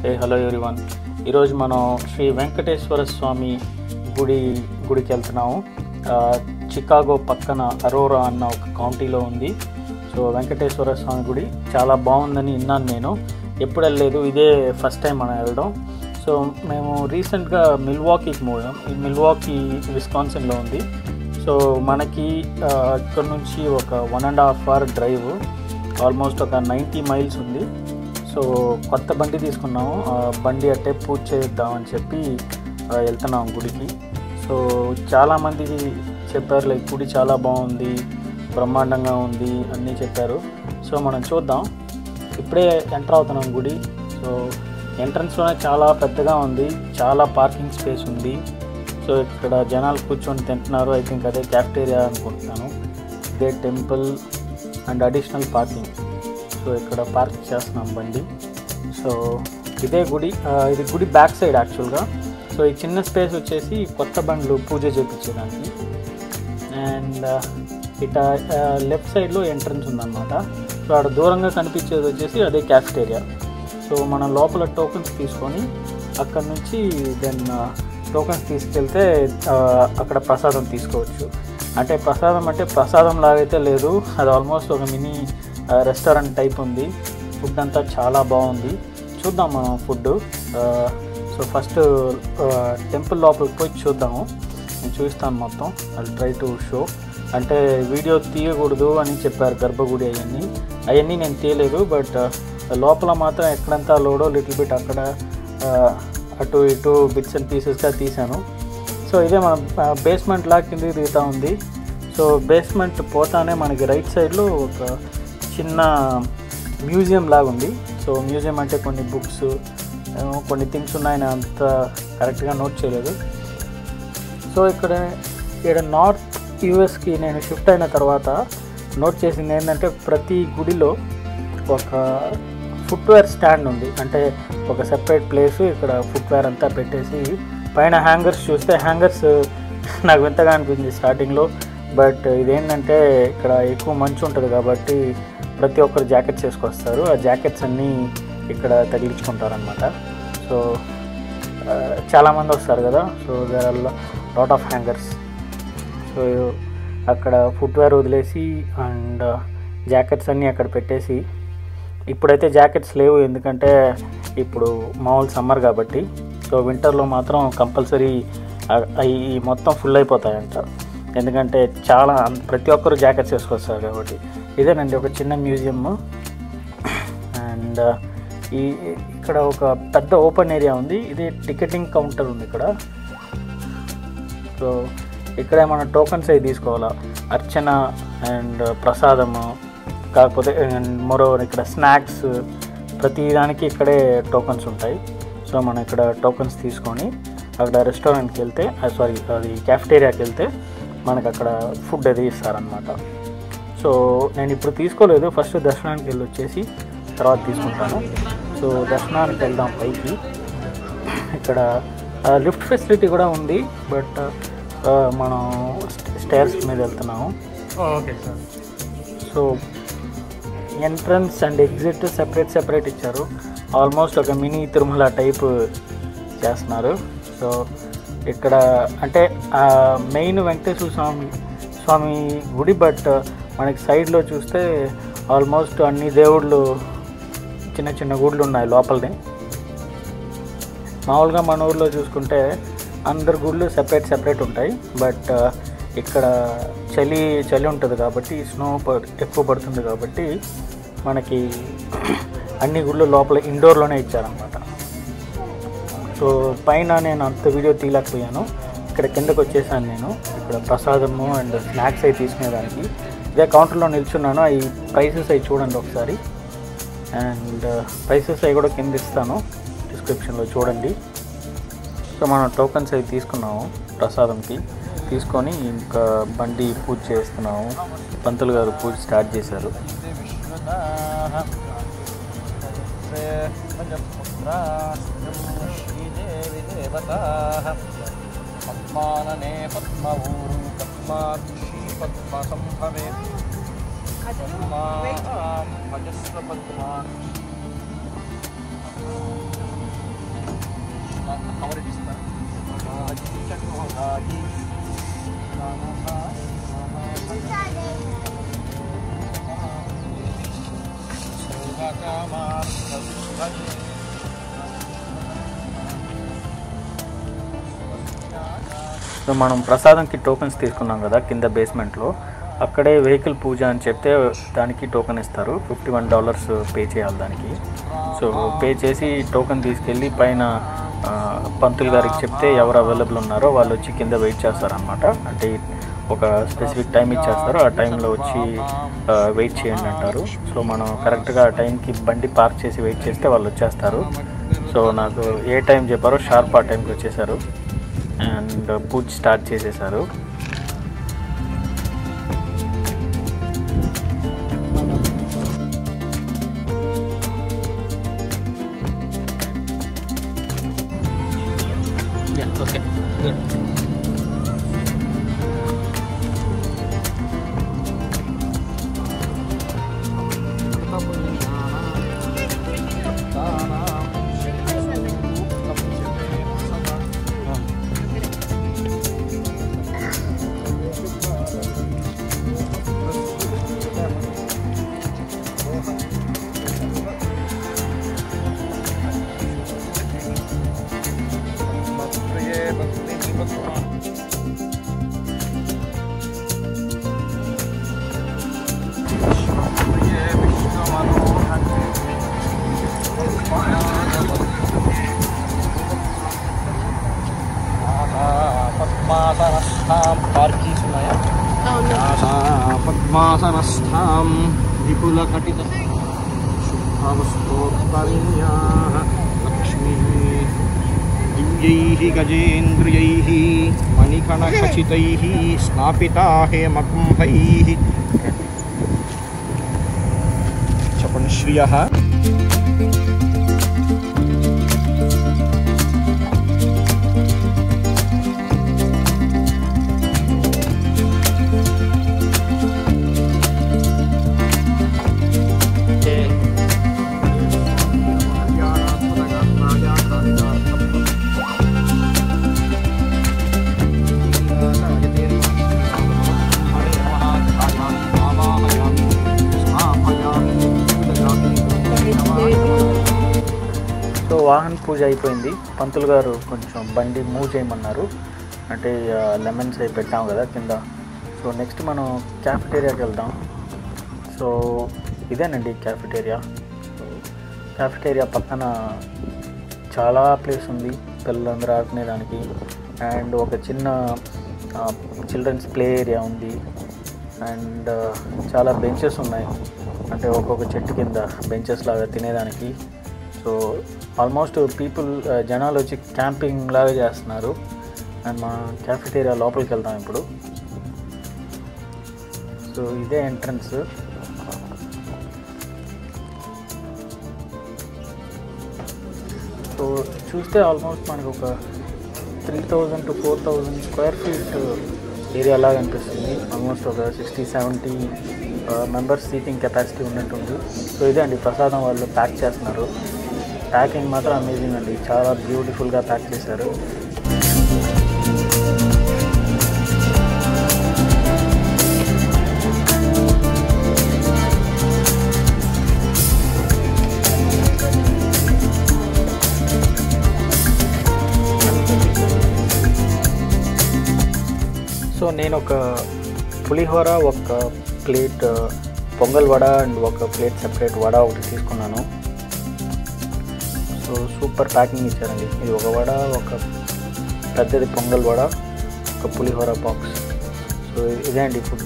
ఏ hello everyone ఈరోజు మనం శ్రీ వెంకటేశ్వర స్వామి గుడి గుడికి వెళ్తున్నాము ఆ, చికాగో పక్కన అరోరా అన్న ఒక కౌంటీలో ఉంది సో వెంకటేశ్వర స్వామి గుడి చాలా బాగుందని విన్నాను నేను ఎప్పుడు వెళ్ళలేదు ఇదే ఫస్ట్ టైం మనం వెళ్ళడం సో మేము రీసెంట్గా మిల్వాకీకి మూవాం ఈ మిల్వాకీ విస్కాన్సిన్లో ఉంది సో మనకి ఆ, ఇక్కడ నుంచి ఒక one and half hour drive almost ఒక నైంటీ మైల్స్ ఉంది సో కొత్త బండి తీసుకున్నాము ఆ బండి అట్టే పూజ చేద్దామని చెప్పి ఆ, వెళ్తున్నాం గుడికి సో చాలామంది చెప్పారు లైక్ గుడి చాలా బాగుంది బ్రహ్మాండంగా ఉంది అన్నీ చెప్పారు సో మనం చూద్దాం ఇప్పుడే ఎంటర్ అవుతున్నాం గుడి సో ఎంట్రన్స్లోనే చాలా పెద్దగా ఉంది చాలా పార్కింగ్ స్పేస్ ఉంది సో ఇక్కడ జనాలు కూర్చొని తింటున్నారు ఐ థింక్ అదే క్యాఫ్టేరియా అనుకుంటున్నాను ఇదే temple and additional parking so ఇక్కడ పార్క్ చేస్తున్నాం బండి సో ఇదే గుడి ఆ, ఇది గుడి బ్యాక్ సైడ్ యాక్చువల్గా సో ఈ చిన్న స్పేస్ వచ్చేసి కొత్త బండ్లు పూజ చేయించడానికి అండ్ ఇట లెఫ్ట్ సైడ్లో ఎంట్రన్స్ ఉందన్నమాట సో అక్కడ దూరంగా కనిపించేది వచ్చేసి అదే క్యాఫ్టేరియా సో మనం లోపల టోకెన్స్ తీసుకొని అక్కడ నుంచి దెన్ టోకెన్స్ తీసుకెళ్తే ఆ, అక్కడ ప్రసాదం తీసుకోవచ్చు అంటే ప్రసాదం అంటే ప్రసాదం లాగైతే లేదు అది ఆల్మోస్ట్ ఒక మినీ రెస్టారెంట్ టైప్ ఉంది ఫుడ్ అంతా చాలా బాగుంది చూద్దాం మనం ఫుడ్ సో ఫస్ట్ టెంపుల్ లోపలికి పోయి చూద్దాము నేను చూపిస్తాను మొత్తం అది ట్రై టు షో అంటే వీడియో తీయకూడదు అని చెప్పారు గర్భగుడి అవన్నీ అవన్నీ నేను తీయలేదు బట్ లోపల మాత్రం ఎక్కడంతా లోడో లిటిల్ బిట్ అక్కడ ఆ, అటు ఇటు బిట్స్ అండ్ పీసెస్గా తీశాను సో ఇదే మన బేస్మెంట్ లా కింద దిగుతూ ఉంది సో బేస్మెంట్ పోతానే మనకి రైట్ సైడ్లో ఒక చిన్న మ్యూజియం లాగా ఉంది సో మ్యూజియం అంటే కొన్ని బుక్స్ కొన్ని థింగ్స్ ఉన్నాయని అంత కరెక్ట్గా నోట్ చేయలేదు సో ఇక్కడ ఇక్కడ నార్త్ యూఎస్కి నేను షిఫ్ట్ అయిన తర్వాత నోట్ చేసింది ఏంటంటే ప్రతి గుడిలో ఒక ఫుట్వేర్ స్టాండ్ ఉంది అంటే ఒక సెపరేట్ ప్లేస్ ఇక్కడ ఫుట్వేర్ అంతా పెట్టేసి పైన హ్యాంగర్స్ చూస్తే హ్యాంగర్స్ నాకు వింతగా అనిపించింది స్టార్టింగ్లో బట్ ఇదేంటంటే ఇక్కడ ఎక్కువ మంచు ఉంటుంది కాబట్టి ప్రతి ఒక్కరు జాకెట్స్ వేసుకొస్తారు ఆ జాకెట్స్ అన్నీ ఇక్కడ తగిలించుకుంటారనమాట సో ఆ, చాలామంది వస్తారు కదా so there are lot of hangers so అక్కడ ఫుట్వేర్ వదిలేసి అండ్ జాకెట్స్ అన్నీ అక్కడ పెట్టేసి ఇప్పుడైతే జాకెట్స్ లేవు ఎందుకంటే ఇప్పుడు మామూలు సమ్మర్ కాబట్టి సో వింటర్లో మాత్రం కంపల్సరీ అవి మొత్తం ఫుల్ అయిపోతాయంట ఎందుకంటే చాలా అన్- ప్రతి ఒక్కరు జాకెట్స్ వేసుకొస్తారు కాబట్టి ఇదేనండి ఒక చిన్న మ్యూజియమ్ అండ్ ఈ ఇక్కడ ఒక పెద్ద ఓపెన్ ఏరియా ఉంది ఇది టికెటింగ్ కౌంటర్ ఉంది ఇక్కడ సో ఇక్కడ మన టోకన్స్ అవి తీసుకోవాలా అర్చన అండ్ ప్రసాదము కాకపోతే మరో ఇక్కడ స్నాక్స్ ప్రతి దానికి ఇక్కడే టోకన్స్ ఉంటాయి సో మనం ఇక్కడ టోకన్స్ తీసుకొని అక్కడ రెస్టారెంట్కి వెళ్తే సారీ అది క్యాఫ్టేరియాకి వెళ్తే మనకు అక్కడ ఫుడ్ అది ఇస్తారనమాట సో నేను ఇప్పుడు తీసుకోలేదు ఫస్ట్ దర్శనానికి వెళ్ళి వచ్చేసి తర్వాత తీసుకుంటాను సో దర్శనానికి వెళ్దాం పైకి ఇక్కడ లిఫ్ట్ ఫెసిలిటీ కూడా ఉంది బట్ మనం స్టేర్స్ మీద వెళ్తున్నాము okay sir so entrance and exit separate separate ఇచ్చారు ఆల్మోస్ట్ ఒక మినీ తిరుమల టైప్ చేస్తున్నారు సో ఇక్కడ అంటే మెయిన్ వెంకటేశ్వర స్వామి స్వామి గుడి బట్ మనకి సైడ్లో చూస్తే ఆల్మోస్ట్ అన్ని దేవుళ్ళు చిన్న చిన్న గుళ్ళు ఉన్నాయి లోపలనే మామూలుగా మన ఊర్లో చూసుకుంటే అందరు గుళ్ళు సెపరేట్ సెపరేట్ ఉంటాయి బట్ ఇక్కడ చలి చలి ఉంటుంది కాబట్టి స్నో ప- ఎక్కువ పడుతుంది కాబట్టి మనకి అన్ని గుళ్ళు లోపల ఇండోర్లోనే ఇచ్చారనమాట సో పైన నేను అంత వీడియో తీయలేకపోయాను ఇక్కడ కిందకు వచ్చేసాను నేను ఇక్కడ ప్రసాదము అండ్ స్నాక్స్ అవి తీసుకునేదానికి ఇదే కౌంటర్లో నిల్చున్నాను అవి ప్రైసెస్ అవి చూడండి ఒకసారి అండ్ ప్రైసెస్ అవి కూడా కింద ఇస్తాను డిస్క్రిప్షన్లో చూడండి సో మనం టోకన్స్ అవి తీసుకున్నాము ప్రసాదంకి తీసుకొని ఇంకా బండి పూజ చేస్తున్నాము పంతులు గారు పూజ స్టార్ట్ చేశారు శ్రీదేవి దేవతాః పద్మాననే పద్మవూ పద్మాక్షి పద్మ సంభవే పద్మాం భజస్వ పద్మా సో మనం ప్రసాదంకి టోకెన్స్ తీసుకున్నాం కదా కింద బేస్మెంట్లో అక్కడే వెహికల్ పూజ అని చెప్తే దానికి టోకెన్ ఇస్తారు ఫిఫ్టీ వన్ డాలర్స్ పే చేయాలి దానికి సో పే చేసి టోకెన్ తీసుకెళ్ళి పైన ఆ, పంతులు గారికి చెప్తే ఎవరు అవైలబుల్ ఉన్నారో వాళ్ళు వచ్చి కింద వెయిట్ చేస్తారనమాట అంటే ఒక స్పెసిఫిక్ టైం ఇచ్చేస్తారు ఆ టైంలో వచ్చి వెయిట్ చేయండి అంటారు సో మనం కరెక్ట్గా ఆ టైంకి బండి పార్క్ చేసి వెయిట్ చేస్తే వాళ్ళు వచ్చేస్తారు సో నాకు ఏ టైం చెప్పారో షార్ప్ ఆ టైంకి వచ్చేసారు అండ్ పూజ స్టార్ట్ చేసేసారు ఓకే పద్మాసనస్థాం పార్కీస్ ఉన్నాయా అవును పద్మాసనస్థాం విపులకటిత శుభవస్తోత్తరీయా లక్ష్మీ దివ్యైः గజేంద్రియైः మణికణఖచితైः స్నాపితా హేమకుంభైः చెప్పండి శ్రియः సో వాహన్ పూజ అయిపోయింది పంతులు గారు కొంచెం బండి మూవ్ చేయమన్నారు అంటే లెమన్స్ అవి పెట్టాం కదా కింద సో నెక్స్ట్ మనం క్యాఫిటేరియాకి వెళ్దాం సో ఇదేనండి క్యాఫిటేరియా క్యాఫిటేరియా పక్కన చాలా ప్లేస్ ఉంది పిల్లలందరూ ఆడుకునేదానికి అండ్ ఒక చిన్న చిల్డ్రన్స్ ప్లే ఏరియా ఉంది అండ్ చాలా బెంచెస్ ఉన్నాయి అంటే ఒక్కొక్క చెట్టు కింద బెంచెస్ లాగా తినేదానికి సో ఆల్మోస్ట్ పీపుల్ జనాలు వచ్చి క్యాంపింగ్ లాగా చేస్తున్నారు అండ్ మా క్యాఫిటేరియా లోపలికి వెళ్తాం ఇప్పుడు సో ఇదే ఎంట్రన్స్ సో చూస్తే ఆల్మోస్ట్ మనకు ఒక three thousand to four thousand square feet area లాగా అనిపిస్తుంది ఆల్మోస్ట్ ఒక sixty seventy members seating capacity ఉన్నట్టుంది సో ఇదే అండి ప్రసాదం వాళ్ళు ప్యాక్ చేస్తున్నారు ప్యాకింగ్ మాత్రం అమేజింగ్ అండి చాలా బ్యూటిఫుల్గా ప్యాక్ చేశారు సో నేను ఒక పులిహోర ఒక ప్లేట్ పొంగల్ వడ అండ్ ఒక ప్లేట్ సెపరేట్ వడ ఒకటి తీసుకున్నాను సో సూపర్ ప్యాకింగ్ ఇచ్చారండి ఇది ఒక వడ ఒక పెద్దది పొంగల్ వడ ఒక పులిహోర బాక్స్ సో ఇదే అండి ఫుడ్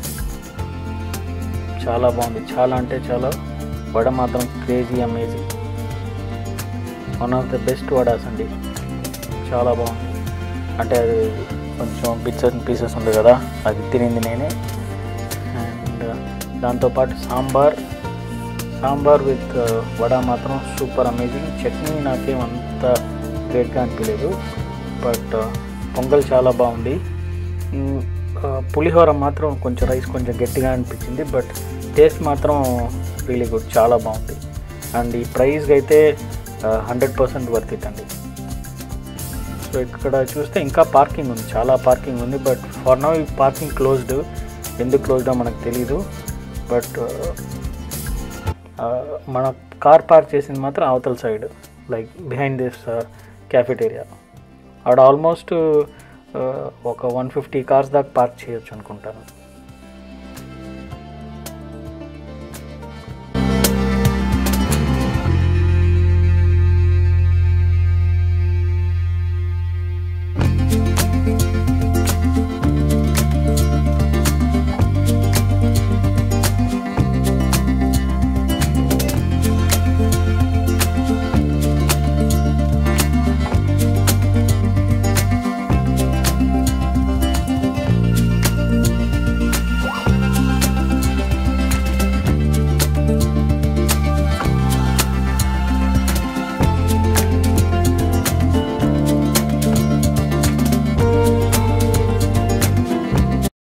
చాలా బాగుంది చాలా అంటే చాలా వడ మాత్రం crazy amazing one of the best vadas అండి చాలా బాగుంది అంటే అది కొంచెం బిట్స్ అండ్ పీసెస్ ఉంది కదా అది తినింది నేనే అండ్ దాంతోపాటు సాంబార్ సాంబార్ విత్ వడ మాత్రం సూపర్ అమేజింగ్ చట్నీ నాకేం అంత గ్రేట్గా అనిపించలేదు బట్ పొంగల్ చాలా బాగుంది మ్, ఆ, పులిహోర మాత్రం కొంచెం రైస్ కొంచెం గట్టిగా అనిపించింది బట్ టేస్ట్ మాత్రం రియలీ గుడ్ చాలా బాగుంది అండ్ ఈ ప్రైస్కి అయితే హండ్రెడ్ పర్సెంట్ వర్త్ ఇట్ అండి సో ఇక్కడ చూస్తే ఇంకా పార్కింగ్ ఉంది చాలా పార్కింగ్ ఉంది బట్ ఫర్ నౌ ఈ పార్కింగ్ క్లోజ్డ్ ఎందుకు క్లోజ్డో మనకు తెలీదు బట్ మన కార్ పార్క్ చేసింది మాత్రం అవతల side like behind this cafeteria ఆడ ఆల్మోస్ట్ ఒక వన్ ఫిఫ్టీ కార్స్ దాకా పార్క్ చేయొచ్చు అనుకుంటాను